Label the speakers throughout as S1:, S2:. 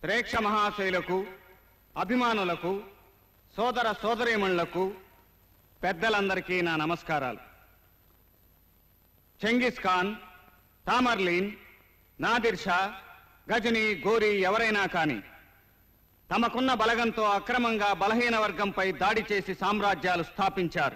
S1: ప్రేక్ష మహాశయులకు అభిమానులకు సోదర సోదరీమణులకు పెద్దలందరికీ నా నమస్కారాలు Genghis Khan Tamerlane Nadir Shah Ghazni Ghori ఎవరైనా కాని తమకున్న బలగంతో అక్రమంగా బలహీన వర్గంపై దాడి చేసి సామ్రాజ్యాలు స్థాపించారు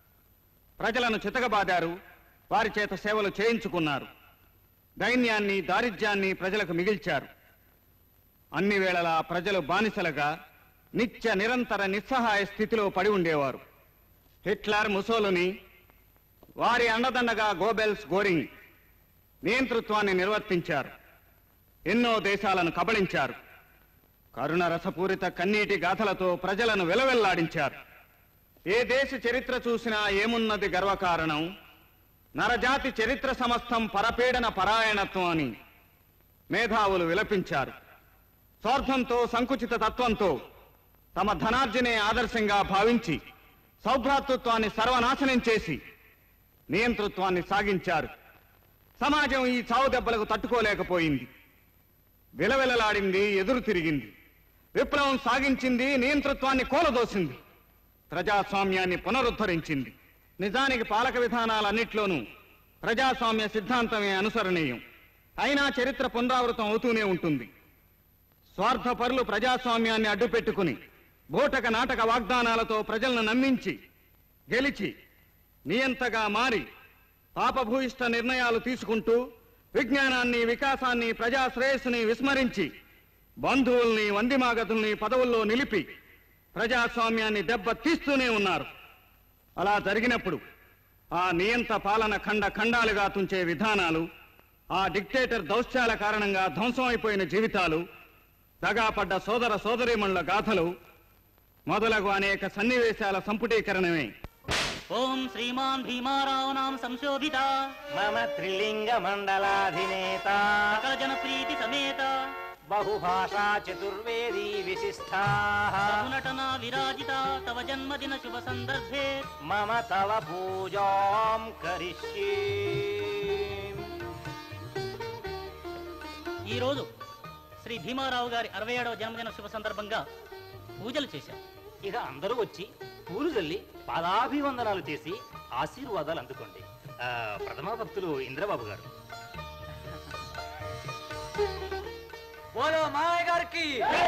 S1: ప్రజలను చితకబాదారు వారి చేత సేవలు చేయించుకున్నారు దైన్యాన్ని దారిద్ర్యాన్ని ప్రజలకు మిగిల్చారు అన్ని వేళలా ప్రజలు బానిసలుగా నిత్య నిరంతర నిస్సహాయ స్థితిలో పడి ఉండేవారు హిట్లర్ ముసోలుని వారి అండదండగా గోబెల్స్ గోరింగ్ నియంతృత్వాన్ని నిర్వర్తించారు ఎన్నో దేశాలను కబళించారు కరుణ రసపూరిత కన్నీటి గాథలతో ప్రజలను వెలవెల్లాడించారు ఏ దేశ చరిత్ర చూసినా ఏమున్నది గర్వకారణం నరజాతి చరిత్ర సమస్తం పరపీడన పరాయణత్వం అని మేధావులు విలపించారు స్వార్థంతో సంకుచిత తత్వంతో తమ ధనార్జనే ఆదర్శంగా భావించి సౌభ్రాతృత్వాన్ని సర్వనాశనం చేసి నియంతృత్వాన్ని సాగించారు సమాజం ఈ చావు దెబ్బలకు తట్టుకోలేకపోయింది విలవిలలాడింది ఎదురు తిరిగింది విప్లవం సాగించింది నియంతృత్వాన్ని కూలదోసింది ప్రజాస్వామ్యాన్ని పునరుద్ధరించింది నిజానికి పాలక విధానాలన్నిట్లోనూ ప్రజాస్వామ్య సిద్ధాంతమే అనుసరణీయం అయినా చరిత్ర పునరావృతం అవుతూనే ఉంటుంది స్వార్థపరులు ప్రజాస్వామ్యాన్ని అడ్డుపెట్టుకుని బోటక నాటక వాగ్దానాలతో ప్రజలను నమ్మించి గెలిచి నియంతగా మారి పాపభూయిష్ట నిర్ణయాలు తీసుకుంటూ విజ్ఞానాన్ని వికాసాన్ని ప్రజా శ్రేయస్సుని విస్మరించి బంధువుల్ని వందిమాగతుల్ని పదవుల్లో నిలిపి ప్రజాస్వామ్యాన్ని దెబ్బ తీస్తూనే ఉన్నారు అలా జరిగినప్పుడు ఆ నియంత పాలన ఖండ ఖండాలుగా తుంచే విధానాలు ఆ డిక్టేటర్ దౌశ్యాల కారణంగా ధ్వంసమైపోయిన జీవితాలు దగాపడ్డ సోదర సోదరీమణుల గాథలు మొదలగు అనేక సన్నివేశాల సంపుటీకరణమే
S2: ఓం శ్రీమాన్ భీమారావు నామ సంశోభిత
S3: మమ త్రిలింగ మండలాధినేత
S2: సకల జన ప్రీతి సమేత
S3: బహుభాషా చతుర్వేదీ విశిష్టా
S2: నటన విరాజిత తవ జన్మదిన శుభ సందర్భే
S3: మమ తవ పూజాం కరిష్యే
S2: ఈ రోజు శ్రీ భీమారావు గారి అరవై ఏడవ జన్మదిన శుభ సందర్భంగా పూజలు చేశాం
S3: ఇక అందరూ వచ్చి పూలు చల్లి పాదాభివందనాలు చేసి ఆశీర్వాదాలు అందుకోండి ఆ, ప్రథమ భక్తులు ఇంద్రబాబు గారు
S4: బోలో మామయ్య గారికి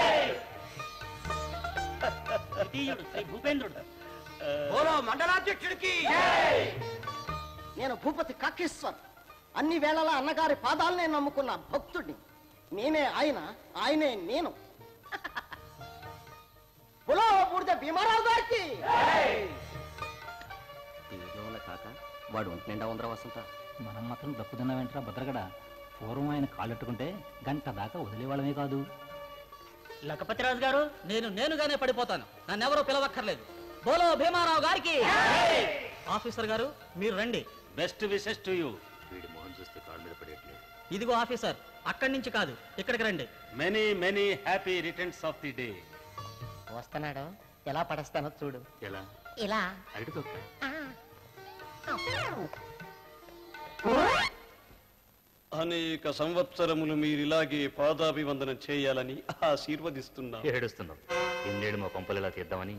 S2: ద్వితీయుడు శ్రీ భూపేంద్రుడు
S4: బోలో మండలాధ్యక్షుడికి
S5: నేను భూపతి కాకేశ్వర్ అన్ని వేళలా అన్నగారి పాదాలనే నమ్ముకున్న భక్తుడిని నేనే ఆయన ఆయనే నేను బులో బూడిద భీమారావు గారికి
S6: కాక వాడు ఒంటి నిండా ఉందరా వసంత
S7: మనం మాత్రం దప్పుతున్న వెంటరా భద్రగడ పూర్వం ఆయన కాళ్ళెట్టుకుంటే గంట దాకా వదిలేవాళ్ళమే కాదు
S2: లఖపతిరాజు గారు నేను నేనుగానే పడిపోతాను నన్నెవరూ పిలవక్కర్లేదు బోలో భీమారావు గారికి ఆఫీసర్ గారు మీరు రండి
S3: బెస్ట్ విషెస్ టు యూ
S6: వీడి మొహం చూస్తే కాళ్ళ మీద పడేట్లేదు
S2: ఇదిగో ఆఫీసర్ అక్కడి నుంచి కాదు ఇక్కడికి రండి
S3: many many happy returns of the day
S5: వస్తున్నాడు ఎలా పడస్తానో చూడు
S6: ఎలా
S5: ఇలా
S6: అరటి తొక్క
S8: అనేక సంవత్సరములు మీరిలాగే పాదాభివందనం చేయాలని ఆశీర్వదిస్తున్నాం
S6: ఏడుస్తున్నావు ఎన్నేళ్ళు మా పంపలు తీద్దామని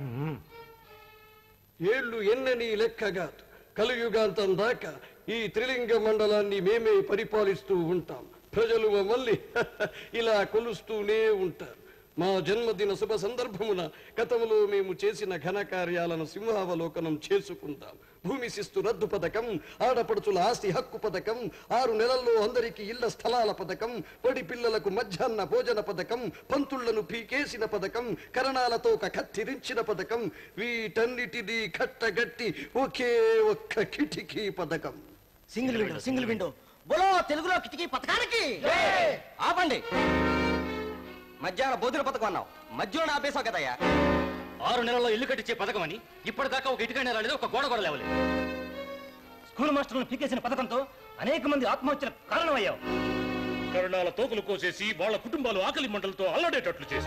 S8: ఏళ్ళు ఎన్నని లెక్కగా కలియుగాంతం దాకా ఈ త్రిలింగ మండలాన్ని మేమే పరిపాలిస్తూ ఉంటాం ప్రజలు మమ్మల్ని ఇలా కొలుస్తూనే ఉంటారు మా జన్మదిన శుభ సందర్భమున గతంలో మేము చేసిన ఘన కార్యాలను సింహావలోకనం చేసుకుంటాం భూమి శిస్తు రద్దు పథకం ఆడపడుచుల ఆస్తి హక్కు పథకం ఆరు నెలల్లో అందరికీ ఇళ్ల స్థలాల పథకం పడి పిల్లలకు మధ్యాహ్న భోజన పథకం పంతుళ్లను పీకేసిన పథకం కరణాలతో ఒక కత్తిరించిన పథకం వీటన్నిటినీ కట్టగట్టి ఒకే ఒక్క కిటికీ పథకం
S5: సింగిల్ విండో సింగిల్ విండో బులో తెలుగులో కిటికీ పథకానికి ఆపండి మధ్యాహ్నం భోజన పథకం అన్నావు మధ్యలో ఆపేశావు కదయ్యా
S3: ఆరు నెలల్లో ఇల్లు కట్టించే పథకం అని ఇప్పటిదాకా ఒక ఇటుకైనా రాలేదు ఒక గోడ కూడా లేవలేదు స్కూల్ మాస్టర్లను పీకేసిన పథకంతో అనేక మంది ఆత్మహత్యలకు కారణమయ్యావు
S9: కరుణాల తోకలు కోసేసి వాళ్ళ కుటుంబాలు ఆకలి మంటలతో అల్లడేటట్లు చేసి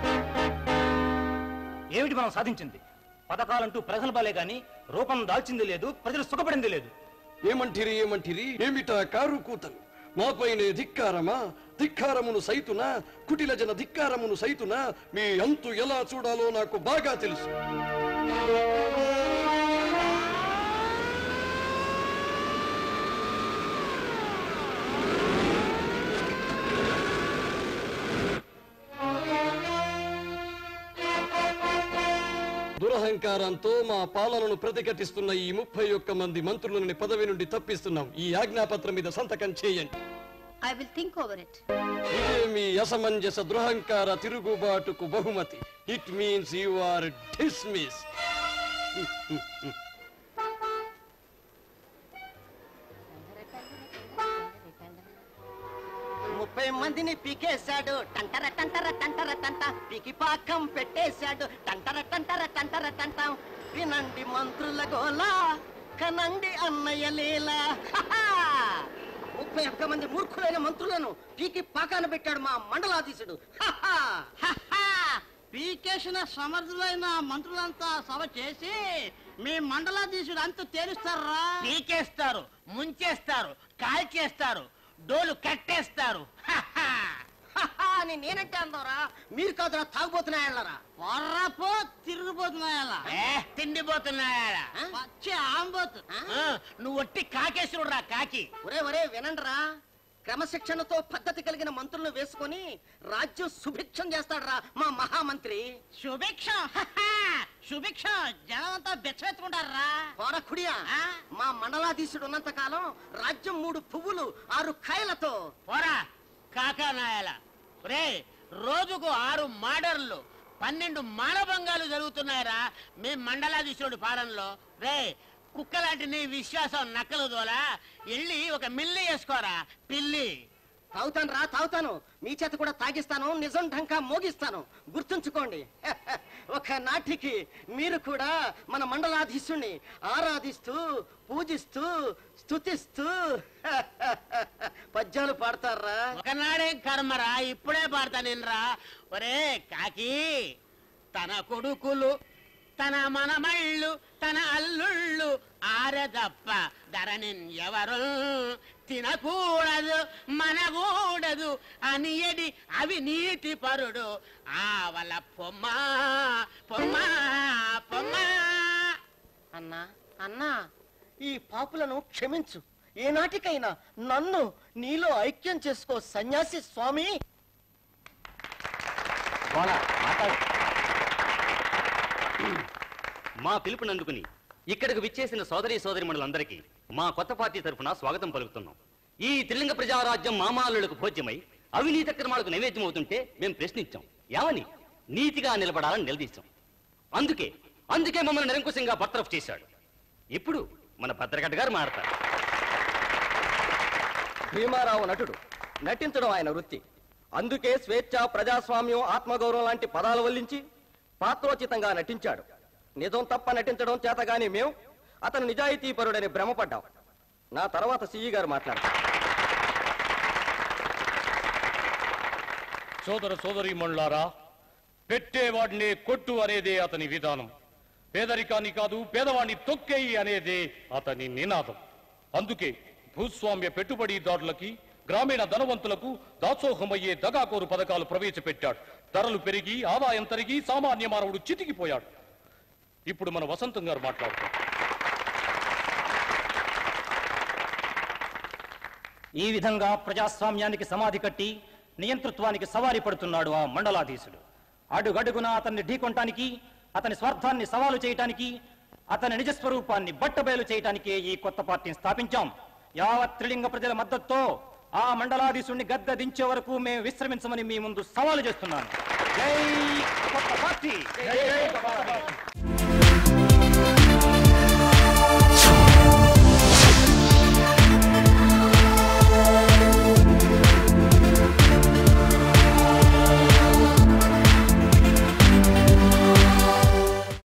S3: ఏమిటి మనం సాధించింది పథకాలంటూ ప్రజల బాలే గాని రూపం దాల్చింది లేదు ప్రజలు సుఖపడింది లేదు
S8: ఏమంటిరి ఏమంటిరి ఏమిటా కారు కూతలు మాపైనే ధిక్కారమా ధిక్కారమును సైతునా కుటిల జన ధిక్కారమును సైతునా మీ అంతు ఎలా చూడాలో నాకు బాగా తెలుసు దురహంకారంతో మా పాలనను ప్రతిఘటిస్తున్న ఈ ముప్పై ఒక్క మంది మంత్రులని పదవి నుండి తప్పిస్తున్నాం ఈ ఆజ్ఞాపత్రం మీద సంతకం చేయండి
S10: I will think over it.
S8: ఇదే మీ అసమంజస దృహంకార తిరుగుబాటుకు బహుమతి it means you are dismiss
S5: ముప్పై మందిని పీకేశాడు టంటర టంటర టంటర టంట పీకి పాకం పెట్టేశాడు టంటర టంటర టంటర టంటం వినండి మంత్రుల గోలా కనండి అన్నయ్య లీల హహా! ముప్పై ఒక్క మంది మూర్ఖులైన మంత్రులను పీకి పాకాన పెట్టాడు మా మండలాధీశుడు హహా!
S2: పీకేసిన సమర్థులైన మంత్రులంతా సభ చేసి మీ మండలాధీశుడు అంత తేలుస్తారా పీకేస్తారు ముంచేస్తారు కాల్చేస్తారు డోలు కట్టేస్తారు
S5: హహా అని నేనంటే అందరా మీరు కాదురా తాగుబోతున్నాయన్నారా
S2: పొర్రపో తిరిగిపోతున్నాయా తిండిపోతున్నాయా వచ్చి ఆంబోతు ఆ, నువ్వు ఒట్టి కాకేశ్వరుడు రా కాకి
S5: ఒరే ఒరే వినండిరా క్రమశిక్షణతో పద్ధతి కలిగిన మంత్రులను వేసుకొని రాజ్యం సుభిక్షం చేస్తాడురా మా మహామంత్రి
S2: సుభిక్షం సుభిక్షం జనం అంతా బెచ్చెత్తుకుంటారా
S5: పోరకుడియా మా మండలాధీశుడు ఉన్నంత కాలం రాజ్యం మూడు పువ్వులు ఆరు కాయలతో
S2: పోరా కాకానాయాల రే రోజుకు ఆరు మాడర్లు పన్నెండు మానభంగాలు జరుగుతున్నాయరా మీ మండలాధీశుడు పాలనలో రే కుక్కలాంటి నీ విశ్వాసం నక్కలు దోలా వెళ్ళి ఒక మిల్లి వేసుకోరా పిల్లి
S5: తాగుతాను రా తాగుతాను మీ చేత కూడా తాగిస్తాను నిజం ఢంకా మోగిస్తాను గుర్తుంచుకోండి ఒక నాటికి మీరు కూడా మన మండలాధీశుణ్ణి ఆరాధిస్తూ పూజిస్తూ స్తుతిస్తూ పద్యాలు పాడతారా
S2: ఒకనాడేం కర్మరా ఇప్పుడే పాడతానేనరా ఒరే కాకి తన కొడుకులు తన మనమళ్ళు తన అల్లుళ్ళు ఆరదప్ప ధరనిన్ ఎవరు తినకూడదు మనకూడదు అని ఎడి అవినీతి పరుడు ఆవల పొమ్మ పొమ్మ పొమ్మ
S5: అన్నా అన్నా ఈ పాపులను క్షమించు ఏనాటికైనా నన్ను నీలో ఐక్యం చేసుకో సన్యాసి స్వామి
S6: మా పిలుపునందుకుని ఇక్కడికి విచ్చేసిన సోదరి సోదరి మండలందరికీ మా కొత్త పార్టీ తరఫున స్వాగతం పలుకుతున్నాం ఈ త్రిలింగ ప్రజారాజ్యం మామాలులకు భోజ్యమై అవినీతి క్రమాలకు నైవేద్యం అవుతుంటే మేము ప్రశ్నించాం ఏమని నీతిగా నిలబడాలని నిలదీశాం అందుకే అందుకే మమ్మల్ని నిరంకుశంగా బర్తరఫ్ చేశాడు ఇప్పుడు మన భద్రగడ్డ గారు మారతారు
S5: భీమారావు నటుడు నటించడం ఆయన వృత్తి అందుకే స్వేచ్ఛ ప్రజాస్వామ్యం ఆత్మగౌరవం లాంటి పదాలు వల్లించి పాత్రోచితంగా నటించాడు నిజం తప్ప నటించడం చేతగాని మేము అతను నిజాయితీ పరుడని భ్రమపడ్డాం నా తర్వాత సిఈ గారు మాట్లాడతారు
S9: సోదర సోదరి మండలారా పెట్టేవాడినే కొట్టు అనేదే అతని విధానం పేదరికాన్ని కాదు పేదవాణ్ణి తొక్కేయి అనేదే అతని నినాదం అందుకే భూస్వామ్య పెట్టుబడిదారులకి గ్రామీణ ధనవంతులకు దాసోహమయ్యే దగాకోరు పథకాలు ప్రవేశపెట్టాడు ధరలు పెరిగి ఆదాయం తరిగి సామాన్య మానవుడు చితికిపోయాడు ఇప్పుడు మన వసంతం గారు మాట్లాడుతారు
S3: ఈ విధంగా ప్రజాస్వామ్యానికి సమాధి కట్టి నియంతృత్వానికి సవారీ పడుతున్నాడు ఆ మండలాధీశుడు అడుగడుగునా అతన్ని ఢీకొనటానికి అతని స్వార్థాన్ని సవాలు చేయటానికి అతని నిజస్వరూపాన్ని బట్టబయలు చేయటానికే ఈ కొత్త పార్టీని స్థాపించాం యావత్ త్రిలింగ ప్రజల మద్దతుతో ఆ మండలాధీశుడిని గద్ద దించే వరకు మేము విశ్రమించమని మీ ముందు సవాలు చేస్తున్నాను జై కొత్త పార్టీ